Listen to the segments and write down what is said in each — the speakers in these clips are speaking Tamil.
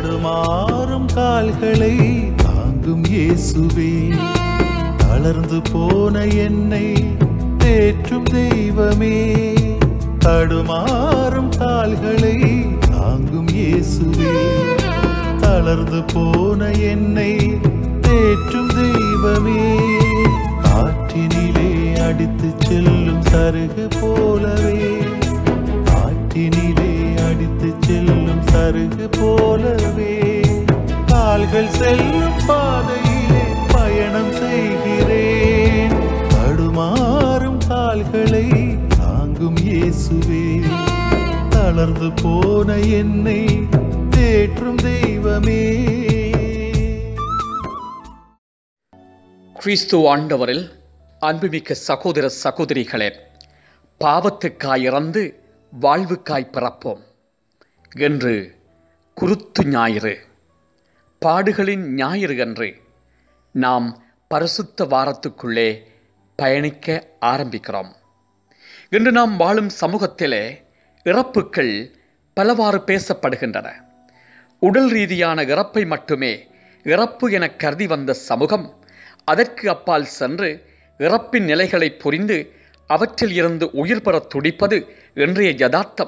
தடுமாறும் கால்களை தாங்கும் இயேசுவே தளர்ந்து போன என்னை தேற்றும் தெய்வமே தடுமாறும் கால்களை தாங்கும் இயேசுவே தளர்ந்து போன என்னை தேற்றும் தெய்வமே காற்றினிலே அடித்து செல்லும் சருகு போலவே காற்றினிலே அடித்து செல்லும் சருகு போலவே கால்கள் செல்லும் பாதையிலே பயணம் செய்கிறேன் தடுமாறும் கால்களை தாங்கும் இயேசுவே தளர்ந்து போன என்னை தேற்றும் தெய்வமே கிறிஸ்து ஆண்டவரில் அன்புமிக்க சகோதர சகோதரிகளே பாவத்துக்காய் இறந்து வாழ்வுக்காய் பிறப்போம் என்று குருத்து ஞாயிறு பாடுகளின் ஞாயிறு அன்று நாம் பரிசுத்த வாரத்துக்குள்ளே பயணிக்க ஆரம்பிக்கிறோம் இன்று நாம் வாழும் சமூகத்திலே இறப்புக்கள் பலவாறு பேசப்படுகின்றன உடல் ரீதியான இறப்பை மட்டுமே இறப்பு என கருதி வந்த சமூகம் அதற்கு அப்பால் சென்று இறப்பின் நிலைகளை புரிந்து அவற்றில் இருந்து உயிர் பெறத் துடிப்பது இன்றைய யதார்த்தம்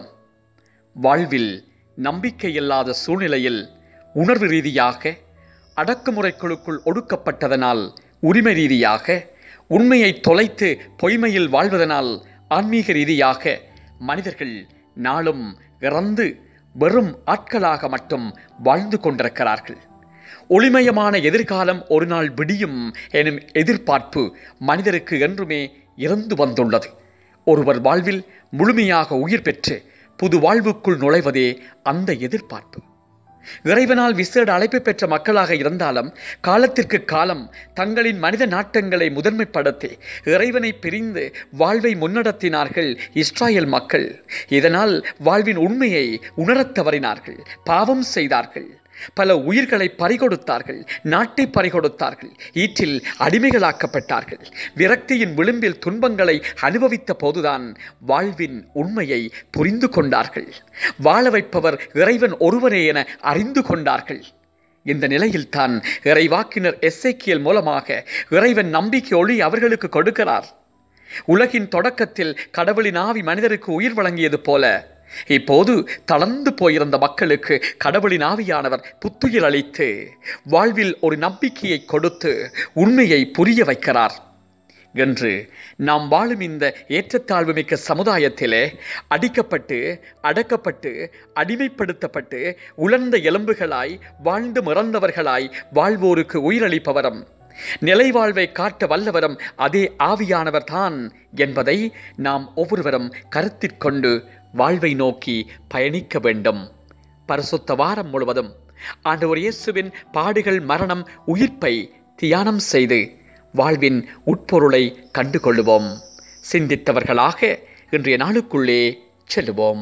வாழ்வில் நம்பிக்கையில்லாத சூழ்நிலையில் உணர்வு ரீதியாக அடக்குமுறைக்குழுக்குள் ஒடுக்கப்பட்டதனால் உரிமை ரீதியாக உண்மையை தொலைத்து பொய்மையில் வாழ்வதனால் ஆன்மீக ரீதியாக மனிதர்கள் நாளும் இறந்து வெறும் ஆட்களாக மட்டும் வாழ்ந்து கொண்டிருக்கிறார்கள் ஒளிமயமான எதிர்காலம் ஒரு நாள் விடியும் எனும் எதிர்பார்ப்பு மனிதருக்கு என்றுமே இறந்து வந்துள்ளது ஒருவர் வாழ்வில் முழுமையாக உயிர் பெற்று புது வாழ்வுக்குள் நுழைவதே அந்த எதிர்பார்ப்பு இறைவனால் விசேட அழைப்பு பெற்ற மக்களாக இருந்தாலும் காலத்திற்கு காலம் தங்களின் மனித நாட்டங்களை முதன்மைப்படுத்தி இறைவனை பிரிந்து வாழ்வை முன்னெடுத்தினார்கள் இஸ்ராயல் மக்கள் இதனால் வாழ்வின் உண்மையை உணரத் தவறினார்கள் பாவம் செய்தார்கள் பல உயிர்களை பறிகொடுத்தார்கள் நாட்டை பறிகொடுத்தார்கள் ஈற்றில் அடிமைகளாக்கப்பட்டார்கள் விரக்தியின் விளிம்பில் துன்பங்களை அனுபவித்த போதுதான் வாழ்வின் உண்மையை புரிந்து கொண்டார்கள் வாழ வைப்பவர் இறைவன் ஒருவரே என அறிந்து கொண்டார்கள் இந்த நிலையில்தான் இறைவாக்கினர் எஸ்ஐக்கியல் மூலமாக இறைவன் நம்பிக்கை ஒளி அவர்களுக்கு கொடுக்கிறார் உலகின் தொடக்கத்தில் கடவுளின் ஆவி மனிதருக்கு உயிர் வழங்கியது போல இப்போது தளர்ந்து போயிருந்த மக்களுக்கு கடவுளின் ஆவியானவர் புத்துயிர் அளித்து வாழ்வில் ஒரு நம்பிக்கையை கொடுத்து உண்மையை புரிய வைக்கிறார் என்று நாம் வாழும் இந்த ஏற்றத்தாழ்வு மிக்க சமுதாயத்திலே அடிக்கப்பட்டு அடக்கப்பட்டு அடிமைப்படுத்தப்பட்டு உலர்ந்த எலும்புகளாய் வாழ்ந்து மறந்தவர்களாய் வாழ்வோருக்கு உயிரளிப்பவரும் நிலைவாழ்வை காட்ட வல்லவரும் அதே ஆவியானவர் தான் என்பதை நாம் ஒவ்வொருவரும் கருத்திற்கொண்டு வாழ்வை நோக்கி பயணிக்க வேண்டும் பரிசுத்த வாரம் முழுவதும் ஆண்டவர் இயேசுவின் பாடுகள் மரணம் உயிர்ப்பை தியானம் செய்து வாழ்வின் உட்பொருளை கண்டுகொள்ளுவோம் சிந்தித்தவர்களாக இன்றைய நாளுக்குள்ளே செல்லுவோம்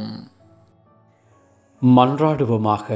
மன்றாடுவோமாக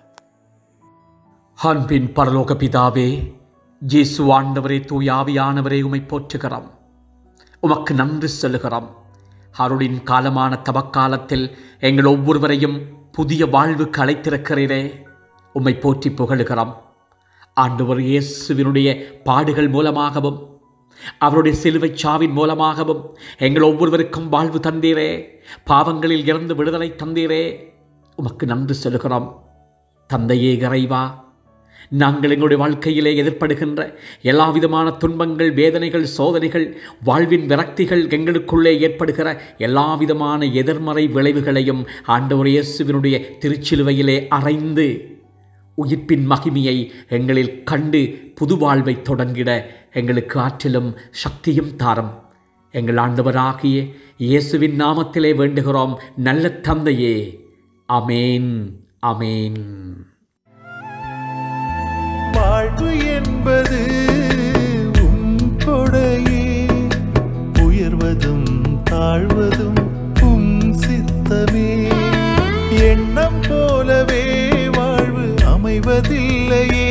அன்பின் பரலோக பிதாவே இயேசு ஆண்டவரே தூயாவியானவரே உமை போற்றுகிறோம் உமக்கு நன்றி சொல்லுகிறோம் அருளின் காலமான தவக்காலத்தில் எங்கள் ஒவ்வொருவரையும் புதிய வாழ்வுக்கு அழைத்திருக்கிறீரே உம்மை போற்றி புகழுகிறோம் ஆண்டவர் இயேசுவினுடைய பாடுகள் மூலமாகவும் அவருடைய சிலுவைச் சாவின் மூலமாகவும் எங்கள் ஒவ்வொருவருக்கும் வாழ்வு தந்தீரே பாவங்களில் இருந்து விடுதலை தந்தீரே உமக்கு நன்றி சொல்லுகிறோம் தந்தையே இறைவா நாங்கள் எங்களுடைய வாழ்க்கையிலே எதிர்ப்படுகின்ற எல்லா விதமான துன்பங்கள் வேதனைகள் சோதனைகள் வாழ்வின் விரக்திகள் எங்களுக்குள்ளே ஏற்படுகிற எல்லா விதமான எதிர்மறை விளைவுகளையும் ஆண்டவர் இயேசுவினுடைய திருச்சிலுவையிலே அறைந்து உயிர்ப்பின் மகிமையை எங்களில் கண்டு புது வாழ்வை தொடங்கிட எங்களுக்கு ஆற்றிலும் சக்தியும் தாரம் எங்கள் ஆண்டவராகிய இயேசுவின் நாமத்திலே வேண்டுகிறோம் நல்ல தந்தையே அமேன் அமேன் வாழ்வு என்பது உம் கொடையே உயர்வதும் தாழ்வதும் உம் சித்தமே எண்ணம் போலவே வாழ்வு அமைவதில்லையே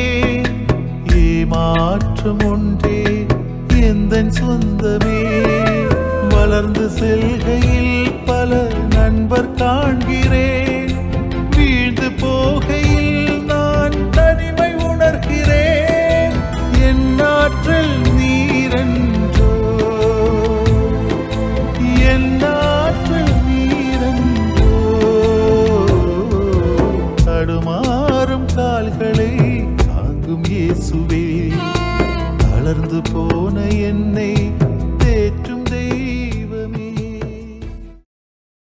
ஏமாற்றம் ஒன்றே எந்த சொந்தமே வளர்ந்து செல்கையில் பல நண்பர் காண்கிறேன் வீழ்ந்து போகையில் நான் தளர்ந்து போன என்னை